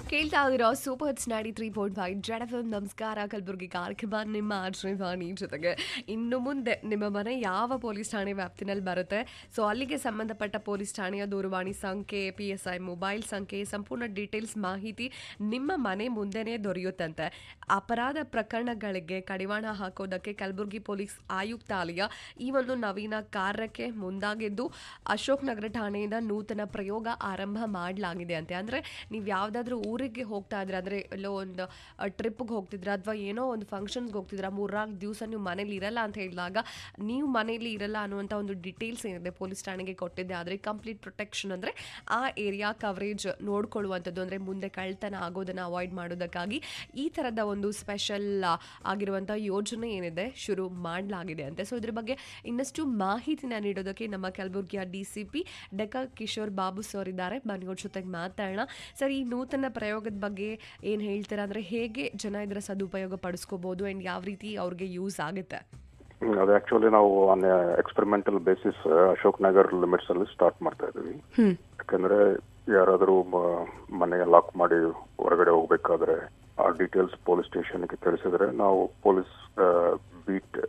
ಕೇಳ್ತಾ ಇರೋ super hits ninety three point five ಜಡ ಫಿಲ್ಮ್ ನಮಸ್ಕಾರ ಕಲಬುರಗಿ ಕಾರ್ಯಕ್ರಮ ನಿಮ್ಮ ಆಶ್ರಯವಾಣಿ ಜೊತೆಗೆ ಇನ್ನು ಮುಂದೆ ನಿಮ್ಮ ಮನೆ ಯಾವ ಪೊಲೀಸ್ ಠಾಣೆ ವ್ಯಾಪ್ತಿನಲ್ಲಿ ಬರುತ್ತೆ ಸೊ ಅಲ್ಲಿಗೆ ಸಂಬಂಧಪಟ್ಟ ಪೊಲೀಸ್ ಠಾಣೆಯ ದೂರವಾಣಿ ಸಂಖ್ಯೆ ಪಿ ಎಸ್ ಐ ಮೊಬೈಲ್ ಸಂಖ್ಯೆ ಸಂಪೂರ್ಣ ಡೀಟೇಲ್ಸ್ ಮಾಹಿತಿ ನಿಮ್ಮ ಮನೆ ಮುಂದೆನೇ ದೊರೆಯುತ್ತಂತೆ ಅಪರಾಧ ಪ್ರಕರಣಗಳಿಗೆ ಕಡಿವಾಣ ಹಾಕೋದಕ್ಕೆ ಕಲಬುರಗಿ ಪೊಲೀಸ್ ಆಯುಕ್ತಾಲಯ ಈ ಒಂದು ನವೀನ ಕಾರ್ಯಕ್ಕೆ ಮುಂದಾಗಿದ್ದು ಅಶೋಕ್ ನಗರ ಠಾಣೆಯಿಂದ ನೂತನ ಪ್ರಯೋಗ ಆರಂಭ ಮಾಡಲಾಗಿದೆ ಅಂತೆ ಅಂದರೆ ನೀವು ಯಾವುದಾದ್ರೂ ಊರಿಗೆ ಹೋಗ್ತಾ ಇದ್ರೆ ಅಂದರೆ ಎಲ್ಲೋ ಒಂದು ಟ್ರಿಪ್ಗೆ ಹೋಗ್ತಿದ್ರ ಅಥವಾ ಏನೋ ಒಂದು ಫಂಕ್ಷನ್ಸ್ಗೆ ಹೋಗ್ತಿದ್ರ ಮೂರ್ನಾಲ್ಕು ದಿವಸ ನೀವು ಮನೇಲಿ ಇರಲ್ಲ ಅಂತ ಹೇಳಿದಾಗ ನೀವು ಮನೇಲಿ ಇರಲ್ಲ ಅನ್ನುವಂಥ ಒಂದು ಡೀಟೇಲ್ಸ್ ಏನಿದೆ ಪೊಲೀಸ್ ಠಾಣೆಗೆ ಕೊಟ್ಟಿದ್ದೆ ಆದರೆ ಕಂಪ್ಲೀಟ್ ಪ್ರೊಟೆಕ್ಷನ್ ಅಂದರೆ ಆ ಏರಿಯಾ ಕವರೇಜ್ ನೋಡ್ಕೊಳ್ಳುವಂಥದ್ದು ಅಂದರೆ ಮುಂದೆ ಕಳ್ತನ ಆಗೋದನ್ನು ಅವಾಯ್ಡ್ ಮಾಡೋದಕ್ಕಾಗಿ ಈ ಥರದ ಒಂದು ಸ್ಪೆಷಲ್ ಆಗಿರುವಂಥ ಯೋಜನೆ ಏನಿದೆ ಶುರು ಮಾಡಲಾಗಿದೆ ಅಂತೆ ಸೊ ಇದ್ರ ಬಗ್ಗೆ ಇನ್ನಷ್ಟು ಮಾಹಿತಿನ ನೀಡೋದಕ್ಕೆ ನಮ್ಮ ಕಲಬುರಗಿಯ D C P Deka Kishore Babu sir ಇದ್ದಾರೆ ಬನ್ನಿ ಅವ್ರ ಜೊತೆಗೆ ಮಾತಾಡೋಣ ಸರ್ ಈ ನೂತನ ಪ್ರಯೋಗದ ಬಗ್ಗೆ ಏನು ಹೇಳ್ತೀರಾ ಅಂದರೆ ಹೇಗೆ ಜನ ಇದರ ಸದುಪಯೋಗ ಪಡಿಸ್ಕೋಬೋದು ಆ್ಯಂಡ್ ಯಾವ ರೀತಿ ಅವ್ರಿಗೆ ಯೂಸ್ ಆಗುತ್ತೆ ಹ್ಮ್, ಅದು ಆಕ್ಚುಲಿ ನಾವು on experimental basis Ashok Nagar limits ಅಲ್ಲಿ ಸ್ಟಾರ್ಟ್ ಮಾಡ್ತಾ ಇದೀವಿ ಹ್ಞೂ ಯಾಕಂದ್ರೆ ಯಾರಾದರೂ ಮನೆಗೆ ಲಾಕ್ ಮಾಡಿ ಹೊರಗಡೆ ಹೋಗ್ಬೇಕಾದ್ರೆ ಆ ಡೀಟೇಲ್ಸ್ ಪೊಲೀಸ್ ಸ್ಟೇಷನ್ಗೆ ತಿಳಿಸಿದ್ರೆ ನಾವು ಪೊಲೀಸ್ ಬೀಟ್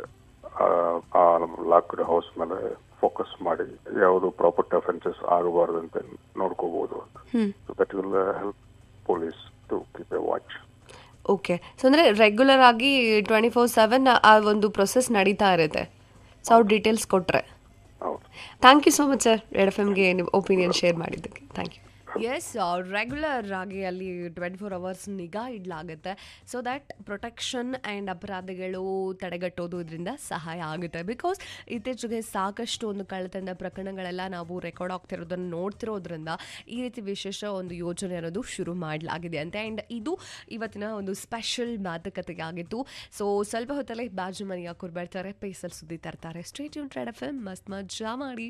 ಆ ಲಾಕ್ಡ್ ಹೌಸ್ ಮೇಲೆ ಫೋಕಸ್ ಮಾಡಿ ಯಾವುದು ಪ್ರಾಪರ್ಟಿ ಅಫೆನ್ಸಸ್ ಆಗಬಾರ್ದಂತೆ ನೋಡ್ಕೋಬಹುದು ಅಂತ ಹ್ಞೂ so that will help police to keep a watch okay so ಅಂದರೆ ರೆಗ್ಯುಲರ್ ಆಗಿ ಟ್ವೆಂಟಿ ಫೋರ್ ಸೆವೆನ್ ಆ ಒಂದು ಪ್ರೊಸೆಸ್ ನಡೀತಾ ಇರುತ್ತೆ ಸೊ ಅವ್ರು ಡೀಟೇಲ್ಸ್ ಕೊಟ್ಟರೆ ಹೌದು thank you so much sir red F ಎಮ್ಗೆ ನೀವು ಒಪಿನಿಯನ್ ಶೇರ್ ಮಾಡಿದ್ದಕ್ಕೆ ಥ್ಯಾಂಕ್ ಯು ಎಸ್ ರೆಗ್ಯುಲರ್ ಆಗಿ ಅಲ್ಲಿ ಟ್ವೆಂಟಿ ಫೋರ್ ಅವರ್ಸ್ ನಿಗಾ ಇಡಲಾಗುತ್ತೆ ಸೊ ದ್ಯಾಟ್ ಪ್ರೊಟೆಕ್ಷನ್ ಆ್ಯಂಡ್ ಅಪರಾಧಗಳು ತಡೆಗಟ್ಟೋದು ಇದರಿಂದ ಸಹಾಯ ಆಗುತ್ತೆ ಬಿಕಾಸ್ ಇತ್ತೀಚೆಗೆ ಸಾಕಷ್ಟು ಒಂದು ಕಳ್ಳತನ ಪ್ರಕರಣಗಳೆಲ್ಲ ನಾವು ರೆಕಾರ್ಡ್ ಆಗ್ತಿರೋದನ್ನು ನೋಡ್ತಿರೋದ್ರಿಂದ ಈ ರೀತಿ ವಿಶೇಷ ಒಂದು ಯೋಜನೆ ಅನ್ನೋದು ಶುರು ಮಾಡಲಾಗಿದೆ ಅಂತ ಆ್ಯಂಡ್ ಇದು ಇವತ್ತಿನ ಒಂದು ಸ್ಪೆಷಲ್ ಮಾತುಕತೆ ಆಗಿತ್ತು ಸೊ ಸ್ವಲ್ಪ ಹೊತ್ತಲ್ಲೇ ಬಾಜು ಮನೆಯ ಬರ್ತಾರೆ ಪೇಸಲ್ ಸುದ್ದಿ ತರ್ತಾರೆ ಸ್ಟೇಟ್ ಯೂನ್ ಟ್ರೆಡ್ ಎಫ್ ಎಮ್ ಮಸ್ತ್ ಮಜಾ ಮಾಡಿ